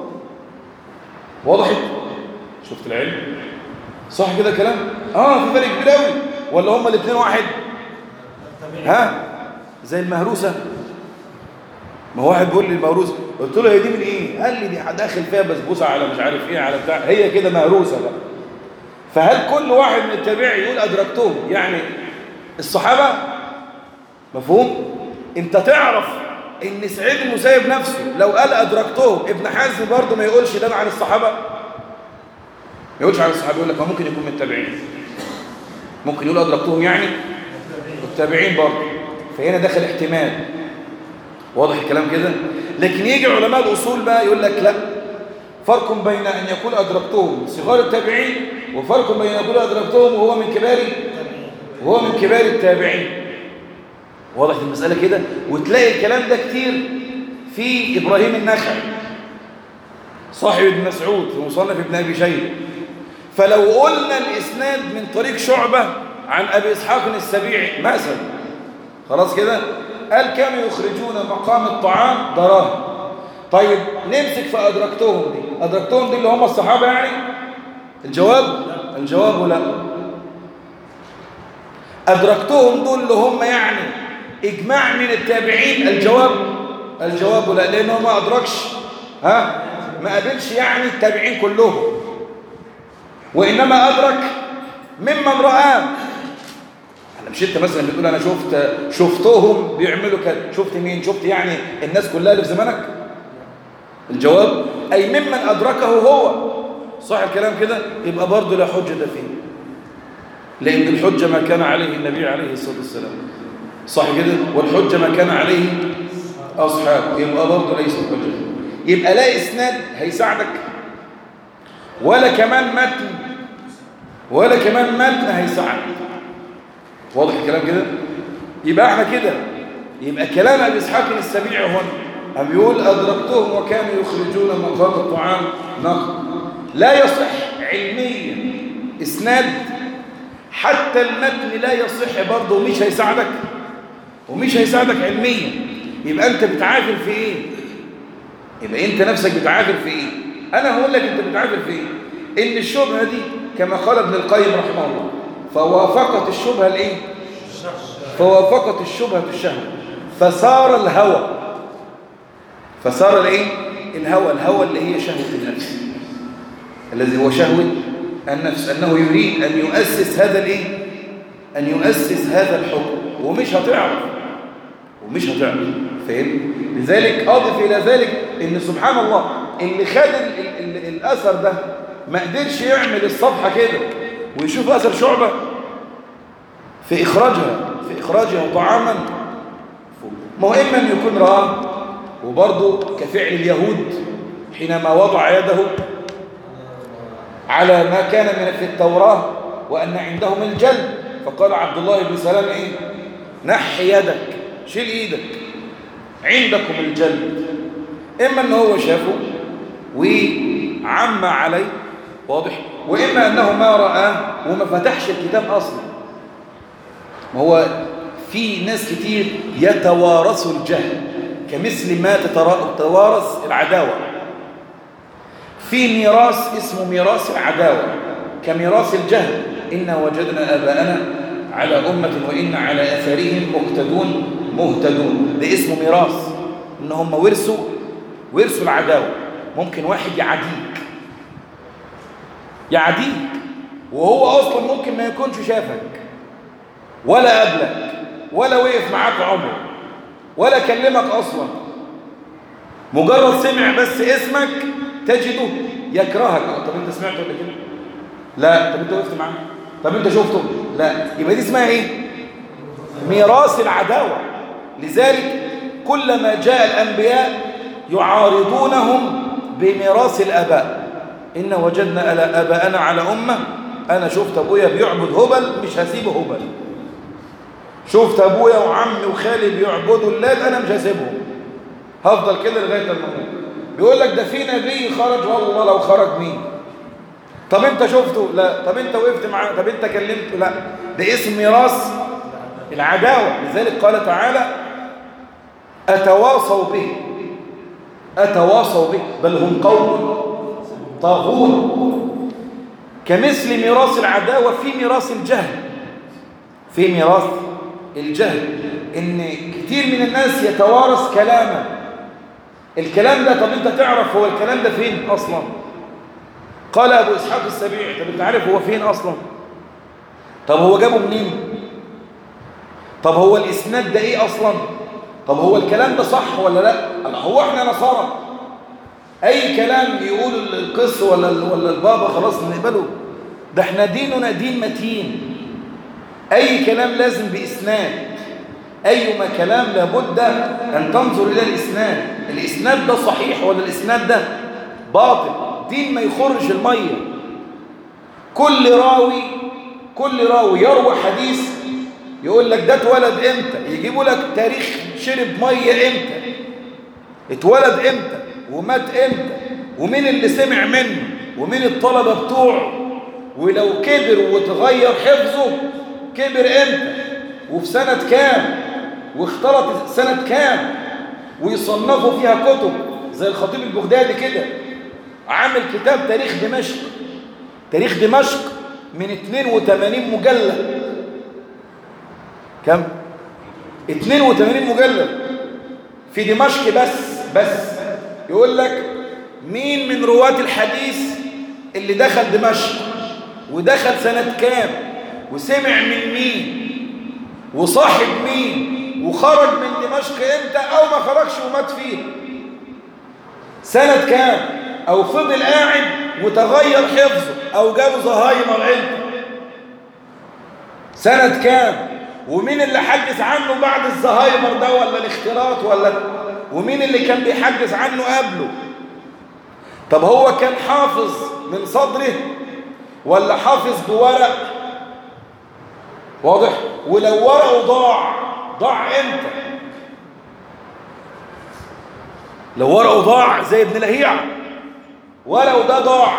واضح شفت العلم صح كده كلام اه في فرق كبير قوي ولا هما الاثنين واحد ها زي المهروسه ما هو واحد بيقول لي المهروسه قلت له هي دي من ايه قال لي دي داخل فيها بسبوسه على مش عارف ايه على بتاع هي كده مهروسه بقى فهل كل واحد من التابعي يقول ادركتهم يعني الصحابه مفهوم انت تعرف ان سعيد المسيب نفسه لو قال ادركتهم ابن حزم برضه ما يقولش ده عن الصحابه ما يقولش عن الصحابه يقول لك ما ممكن يكون من التابعين ممكن يقول ادركتهم يعني التابعين برضه فهنا دخل احتمال واضح الكلام كده لكن يجي علماء الاصول بقى يقول لك لا فرق بين ان يقول ادركتهم صغار التابعين وفرق بين ان يقول ادركتهم وهو من كبار وهو من كبار التابعين واضح المسألة كده وتلاقي الكلام ده كتير في إبراهيم النخعي صاحب ابن مسعود في مصنف ابن أبي شيبة فلو قلنا الإسناد من طريق شعبة عن أبي إسحاق السبيعي مثلا خلاص كده قال كانوا يخرجون مقام الطعام دراهم طيب نمسك في أدركتهم دي أدركتهم دي اللي هم الصحابة يعني الجواب الجواب لا أدركتهم دول اللي هم يعني إجماع من التابعين الجواب الجواب لا لأنه ما أدركش ها ما قابلش يعني التابعين كلهم وإنما أدرك ممن رآه أنا مش أنت مثلا بتقول أنا شفت شفتهم بيعملوا كده شفت مين شفت يعني الناس كلها اللي في زمانك الجواب أي ممن أدركه هو صح الكلام كده يبقى برضه لا حجة فيه لأن الحجة ما كان عليه النبي عليه الصلاة والسلام صح كده والحجة ما كان عليه أصحاب يبقى برضه ليس حجة يبقى لا إسناد هيساعدك ولا كمان متن ولا كمان متن هيساعدك واضح الكلام كده يبقى احنا كده يبقى كلام أبي إسحاق السبيع هنا أم يقول أدركتهم وكانوا يخرجون مقام الطعام نقد لا يصح علميا إسناد حتى المتن لا يصح برضه ومش هيساعدك ومش هيساعدك علميا يبقى انت بتعافر في ايه يبقى انت نفسك بتعافر في ايه انا هقول لك انت بتعافر في ايه ان الشبهه دي كما قال ابن القيم رحمه الله فوافقت الشبهه الايه فوافقت الشبهه الشهوه فصار الهوى فصار الايه الهوى الهوى اللي هي شهوه النفس الذي هو شهوه النفس أنه يريد أن يؤسس هذا الإيه؟ أن يؤسس هذا الحكم ومش هتعرف ومش هتعرف فهم؟ لذلك أضف إلى ذلك إن سبحان الله اللي خد ال ال ال الأثر ده ما قدرش يعمل الصفحة كده ويشوف أثر شعبة في إخراجها في إخراجها طعاما ما هو إما أن يكون رآه وبرضه كفعل اليهود حينما وضع يده على ما كان من في التوراة وأن عندهم الجلد فقال عبد الله بن سلام إيه نح يدك شيل إيدك عندكم الجلد إما أنه هو شافه وعم عليه واضح وإما أنه ما رآه وما فتحش الكتاب أصلا ما هو في ناس كتير يتوارثوا الجهل كمثل ما تتوارث العداوة في ميراث اسمه ميراث العداوة كميراث الجهل إنا وجدنا آباءنا على أمة وإن على أثرهم مهتدون مهتدون ده اسمه ميراث إن هم ورثوا ورثوا العداوة ممكن واحد يعديك يعديك وهو أصلا ممكن ما يكونش شافك ولا قابلك ولا وقف معاك عمره ولا كلمك أصلا مجرد سمع بس اسمك تجده يكرهك طب انت سمعته ولا كده لا طب انت وقفت معاه طب انت شفته لا يبقى دي اسمها ايه ميراث العداوة لذلك كلما جاء الأنبياء يعارضونهم بميراث الآباء إن وجدنا على آباءنا على أمة أنا شفت أبويا بيعبد هبل مش هسيبه هبل شفت أبويا وعمي وخالي بيعبدوا اللات أنا مش هسيبهم هفضل كده لغاية الموت بيقول لك ده في نبي خرج والله لو خرج مين طب انت شفته لا طب انت وقفت معاه طب انت كلمته لا ده اسم ميراث العداوة لذلك قال تعالى أتواصوا به أتواصوا به بل هم قوم طاغون كمثل ميراث العداوة في ميراث الجهل في ميراث الجهل إن كتير من الناس يتوارث كلاما الكلام ده طب انت تعرف هو الكلام ده فين أصلا قال أبو إسحاق السبيعي طب انت عارف هو فين أصلا طب هو جابه منين طب هو الإسناد ده إيه أصلا طب هو الكلام ده صح ولا لا هو احنا نصارى أي كلام بيقول القس ولا ولا البابا خلاص نقبله ده احنا ديننا دين متين أي كلام لازم بإسناد أيما كلام لابد أن تنظر إلى الإسناد الإسناد ده صحيح ولا الإسناد ده باطل دين ما يخرج المية كل راوي كل راوي يروي حديث يقول لك ده اتولد امتى يجيبوا لك تاريخ شرب ميه امتى اتولد امتى ومات امتى ومين اللي سمع منه ومين الطلبه بتوعه ولو كبر وتغير حفظه كبر امتى وفي سنه كام واختلط سنه كام ويصنفوا فيها كتب زي الخطيب البغدادي كده عامل كتاب تاريخ دمشق تاريخ دمشق من 82 مجلد كم 82 مجلد في دمشق بس بس يقول لك مين من رواة الحديث اللي دخل دمشق ودخل سنة كام وسمع من مين وصاحب مين وخرج من دمشق امتى او ما خرجش ومات فيه سنة كام او فضل قاعد وتغير حفظه او جابه زهايمر امتى سنة كام ومين اللي حدث عنه بعد الزهايمر ده ولا الاختلاط ولا ومين اللي كان بيحدث عنه قبله طب هو كان حافظ من صدره ولا حافظ بورق واضح ولو ورقه ضاع ضاع امتى لو ورقه ضاع زي ابن لهيع ورقه ده ضاع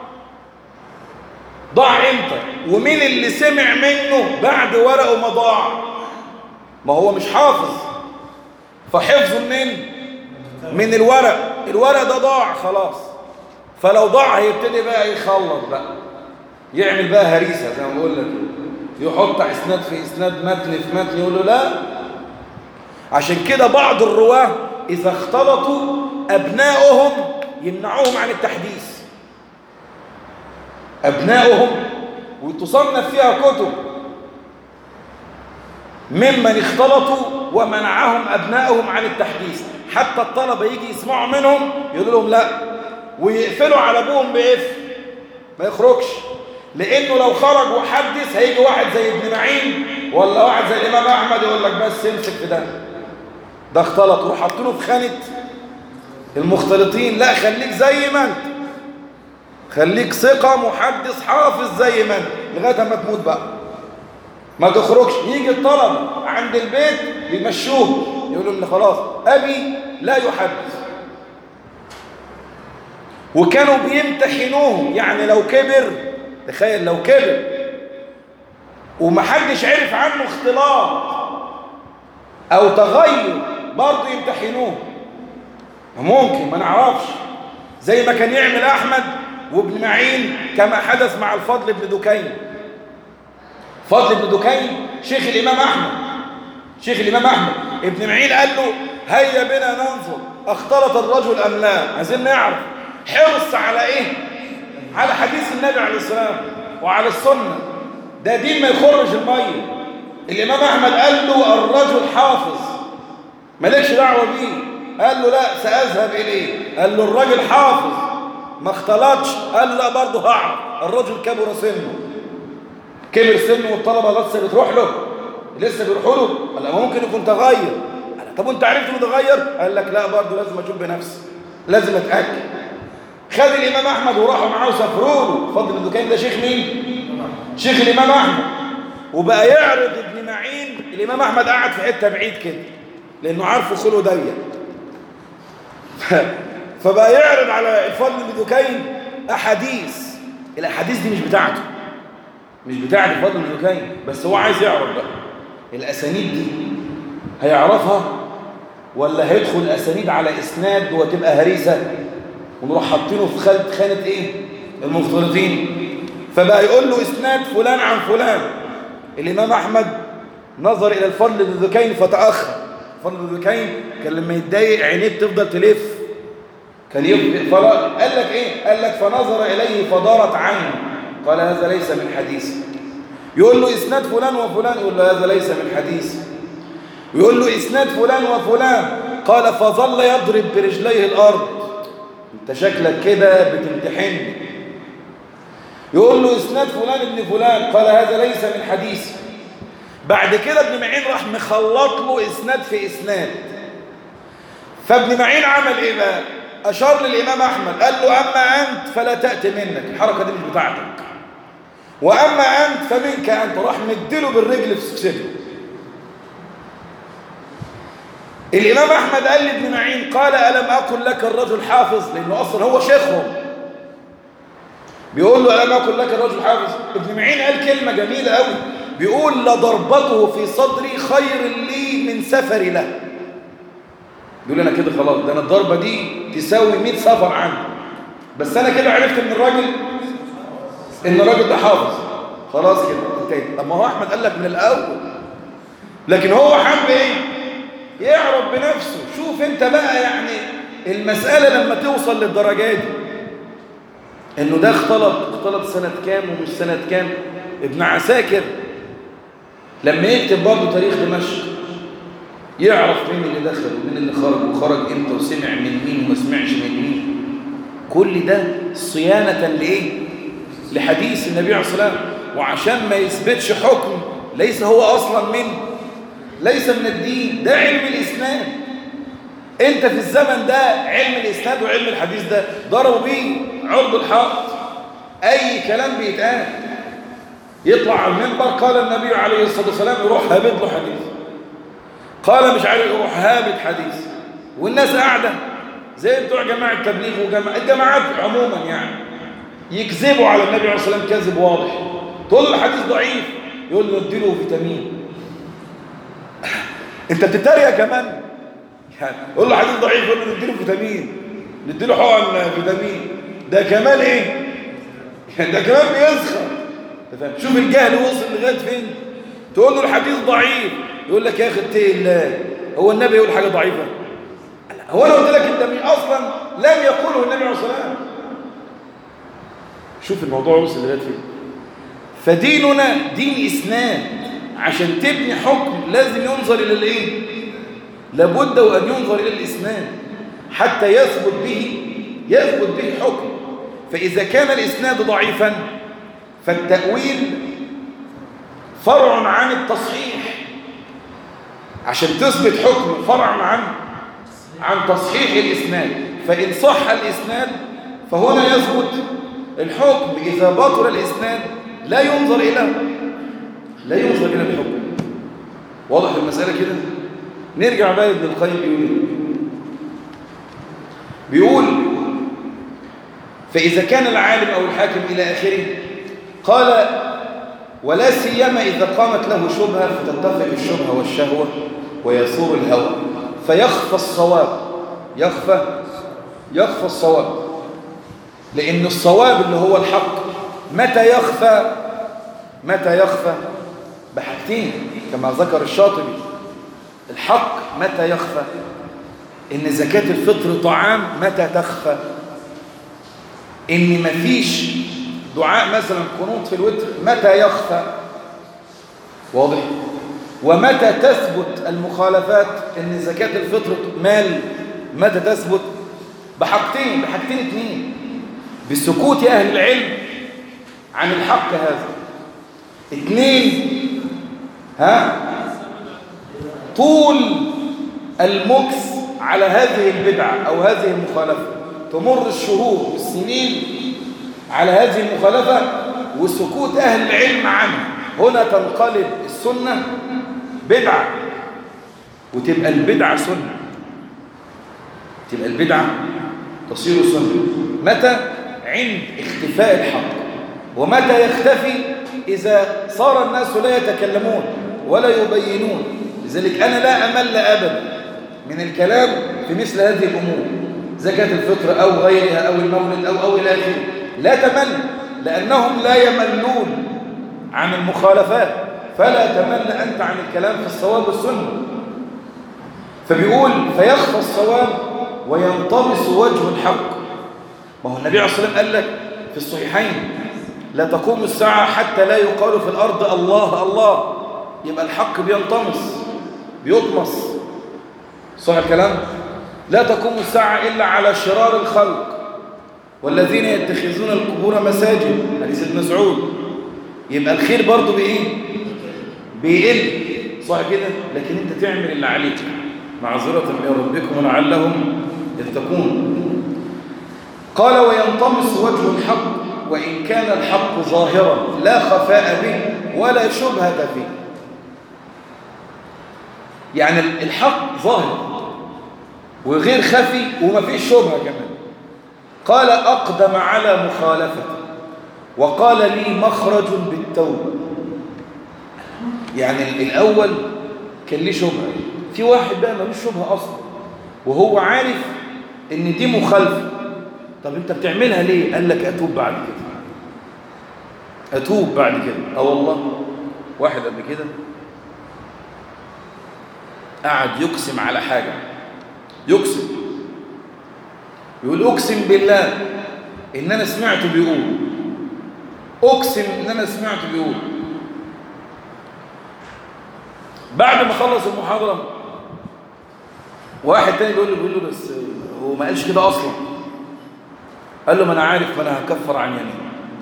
ضاع امتى ومين اللي سمع منه بعد ورقه ما ضاع ما هو مش حافظ فحفظه منين من الورق الورق ده ضاع خلاص فلو ضاع هيبتدي بقى يخلط بقى يعمل بقى هريسة زي ما بقول لك يحط اسناد في اسناد متن في متن يقول له لا عشان كده بعض الرواه اذا اختلطوا ابنائهم يمنعوهم عن التحديث أبنائهم وتصنف فيها كتب ممن اختلطوا ومنعهم أبنائهم عن التحديث حتى الطلبة يجي يسمعوا منهم يقولوا لهم لا ويقفلوا على أبوهم بإف ما يخرجش لأنه لو خرج وحدث هيجي واحد زي ابن معين ولا واحد زي الإمام أحمد يقول لك بس امسك في ده ده اختلط وروح حاطينه في خانة المختلطين لا خليك زي ما انت خليك ثقة محدث حافظ زي ما انت لغاية ما تموت بقى ما تخرجش يجي الطلبة عند البيت يمشوه يقولوا ان خلاص أبي لا يحدث وكانوا بيمتحنوهم يعني لو كبر تخيل لو كبر ومحدش عرف عنه اختلاط او تغير برضه يمتحنوه ممكن ما نعرفش زي ما كان يعمل احمد وابن معين كما حدث مع الفضل بن دكين فضل بن دكين شيخ الامام احمد شيخ الامام احمد ابن معين قال له هيا بنا ننظر اختلط الرجل ام لا عايزين نعرف حرص على ايه على حديث النبي عليه السلام وعلى السنه ده دين ما يخرج الميه الامام احمد قال له الرجل حافظ مالكش دعوه بيه قال له لا ساذهب اليه قال له الرجل حافظ ما اختلطش قال لا برضه هعرف الرجل كبر سنه كبر سنه والطلبه لسه بتروح له لسه بيروحوا له قال لا ممكن يكون تغير قال طب وانت عرفت انه تغير قال لك لا برضه لازم اشوف بنفسي لازم اتاكد خد الامام احمد وراحوا معاه وسافروا له فضل الدكان ده شيخ مين شيخ الامام احمد وبقى يعرض ابن معين الامام احمد قاعد في حته بعيد كده لانه عارفه خلقه ضيق فبقى يعرض على الفضل بن دكين احاديث الأحاديث دي مش بتاعته مش بتاعت فضل بن دكين بس هو عايز يعرف بقى الأسانيد دي هيعرفها ولا هيدخل الأسانيد على إسناد وتبقى هريسة ونروح حاطينه في خانة خانة إيه؟ المختلطين فبقى يقول له إسناد فلان عن فلان الإمام أحمد نظر إلى الفضل بن دكين فتأخر الفضل بن دكين كان لما يتضايق عينيه بتفضل تلف كان يفضل فلا قال لك إيه؟ قال لك فنظر إليه فدارت عينه قال هذا ليس من حديث يقول له إسناد فلان وفلان يقول له هذا ليس من حديث ويقول له إسناد فلان وفلان قال فظل يضرب برجليه الأرض انت شكلك كده بتمتحني يقول له إسناد فلان ابن فلان قال هذا ليس من حديث بعد كده ابن معين راح مخلط له إسناد في إسناد فابن معين عمل إيه بقى أشار للإمام أحمد قال له أما أنت فلا تأتي منك الحركة دي مش بتاعتك وأما أنت فمنك أنت راح مديله بالرجل في سكسته الإمام أحمد قال لابن معين قال ألم أقل لك الرجل حافظ لأنه أصلا هو شيخهم بيقول له ألم أقل لك الرجل حافظ ابن معين قال كلمة جميلة قوي بيقول لضربته في صدري خير لي من سفري له بيقول أنا كده خلاص ده أنا الضربة دي تساوي 100 سفر عني بس أنا كده عرفت من الراجل إن الراجل ده حافظ خلاص كده انتهيت طب ما هو أحمد قال لك من الأول لكن هو حب إيه يعرف بنفسه شوف انت بقى يعني المسألة لما توصل للدرجات دي انه ده اختلط اختلط سنة كام ومش سنة كام ابن عساكر لما يكتب برضه تاريخ دمشق يعرف مين اللي دخل ومين اللي خرج وخرج امتى وسمع من مين وما سمعش من مين كل ده صيانة لإيه؟ لحديث النبي عليه الصلاة والسلام وعشان ما يثبتش حكم ليس هو أصلا من ليس من الدين ده علم الإسناد انت في الزمن ده علم الإسناد وعلم الحديث ده ضربوا بيه عرض الحائط أي كلام بيتقال يطلع على المنبر قال النبي عليه الصلاة والسلام يروح هابط له حديث قال مش عارف يروح هابط حديث والناس قاعدة زي بتوع جماعة التبليغ وجماعة الجماعات عموما يعني يكذبوا على النبي عليه الصلاة والسلام كذب واضح تقول له الحديث ضعيف يقول له اديله فيتامين انت بتتريق كمان يعني قول له حديث ضعيف يقول له نديله فيتامين نديله حقن فيتامين ده كمان ايه يعني ده كمان بيسخر شوف الجهل وصل لغايه فين تقول له الحديث ضعيف يقول لك يا اخي اتقي الله هو النبي يقول حاجه ضعيفه هو انا قلت لك انت مين اصلا لم يقوله النبي عليه الصلاه والسلام شوف الموضوع وصل لغايه فين فديننا دين اسناد عشان تبني حكم لازم ينظر إلى الإيه؟ لابد وأن ينظر إلى الإسناد حتى يثبت به يثبت به حكم فإذا كان الإسناد ضعيفا فالتأويل فرع عن التصحيح عشان تثبت حكم فرع عن عن تصحيح الإسناد فإن صح الإسناد فهنا يثبت الحكم إذا بطل الإسناد لا ينظر إليه لا ينظر إلى الحكم واضح المسألة كده نرجع بقى ابن القيم بيقول بيقول فإذا كان العالم أو الحاكم إلى آخره قال ولا سيما إذا قامت له شبهة فتتفق الشبهة والشهوة ويثور الهوى فيخفى الصواب يخفى يخفى الصواب لأن الصواب اللي هو الحق متى يخفى متى يخفى بحاجتين كما ذكر الشاطبي الحق متى يخفى ان زكاة الفطر طعام متى تخفى ان مفيش دعاء مثلا قنوط في الوتر متى يخفى واضح ومتى تثبت المخالفات ان زكاة الفطر مال متى تثبت بحاجتين بحاجتين اتنين بسكوت اهل العلم عن الحق هذا اثنين ها طول المكس على هذه البدعة أو هذه المخالفة تمر الشهور والسنين على هذه المخالفة وسكوت أهل العلم عنها هنا تنقلب السنة بدعة وتبقى البدعة سنة تبقى البدعة تصير سنة متى؟ عند اختفاء الحق ومتى يختفي إذا صار الناس لا يتكلمون ولا يبينون لذلك أنا لا أمل أبدا من الكلام في مثل هذه الأمور زكاة الفطر أو غيرها أو المولد أو أو إلى آخره لا تمل لأنهم لا يملون عن المخالفات فلا تمل أنت عن الكلام في الصواب والسنة فبيقول فيخفى الصواب وينطمس وجه الحق ما هو النبي عليه الصلاة والسلام قال لك في الصحيحين لا تقوم الساعة حتى لا يقال في الأرض الله الله يبقى الحق بينطمس بيطمس صح الكلام لا تقوم الساعة إلا على شرار الخلق والذين يتخذون القبور مساجد حديث ابن مسعود يبقى الخير برضه بإيه بيقل صح كده لكن انت تعمل اللي عليك معذرة من ربكم ولعلهم يتقون قال وينطمس وجه الحق وإن كان الحق ظاهرا لا خفاء به ولا شبهة فيه يعني الحق ظاهر وغير خفي وما فيش شبهة كمان قال أقدم على مخالفته وقال لي مخرج بالتوبة يعني الأول كان ليه شبهة في واحد بقى ملوش شبهة أصلا وهو عارف إن دي مخالفة طب أنت بتعملها ليه؟ قال لك أتوب بعد كده أتوب بعد كده أه والله واحد قبل كده قعد يقسم على حاجة يقسم يقول أقسم بالله إن أنا سمعته بيقول أقسم إن أنا سمعته بيقول بعد ما خلص المحاضرة واحد تاني بيقول له بيقول له بس هو ما قالش كده أصلا قال له ما أنا عارف ما أنا هكفر عن يمين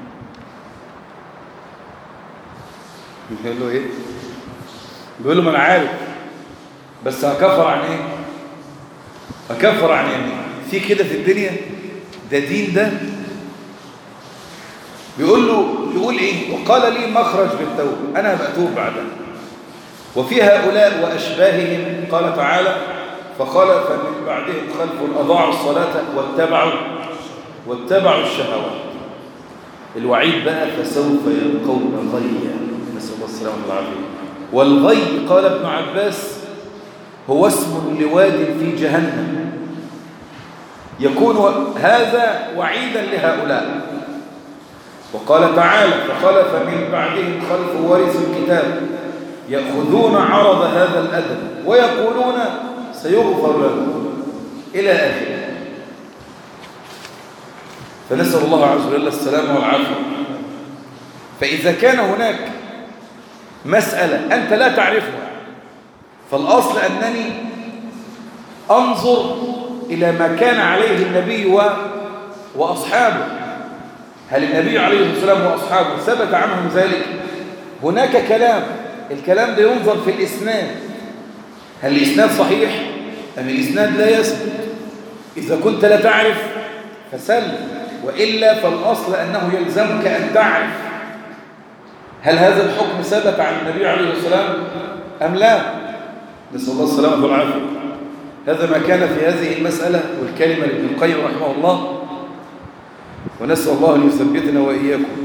بيقول له إيه بيقول له ما أنا عارف بس هكفر عن إيه هكفر عن يمين في كده في الدنيا ده دين ده بيقول له يقول إيه وقال لي مخرج بالتوبة أنا بأتوب بعدها وفي هؤلاء وأشباههم قال تعالى فخلف من بعدهم خلف أضاعوا الصلاة واتبعوا واتبعوا الشهوات الوعيد بقى فسوف يلقون غيا نسأل الله السلامة والعافية والغي قال ابن عباس هو اسم لواد في جهنم يكون هذا وعيدا لهؤلاء وقال تعالى فخلف من بعدهم خلف ورث الكتاب يأخذون عرض هذا الأدب ويقولون سيغفر لهم إلى آخره فنسأل الله عز وجل السلامة والعافية فإذا كان هناك مسألة أنت لا تعرفها فالأصل أنني أنظر إلى ما كان عليه النبي و... وأصحابه هل النبي عليه الصلاة والسلام وأصحابه ثبت عنهم ذلك هناك كلام الكلام ده ينظر في الإسناد هل الإسناد صحيح أم الإسناد لا يثبت إذا كنت لا تعرف فسل وإلا فالأصل أنه يلزمك أن تعرف هل هذا الحكم ثبت عن النبي عليه الصلاة والسلام أم لا نسأل الله السلامة والعافية هذا ما كان في هذه المسألة والكلمة لابن القيم رحمه الله ونسأل الله أن يثبتنا وإياكم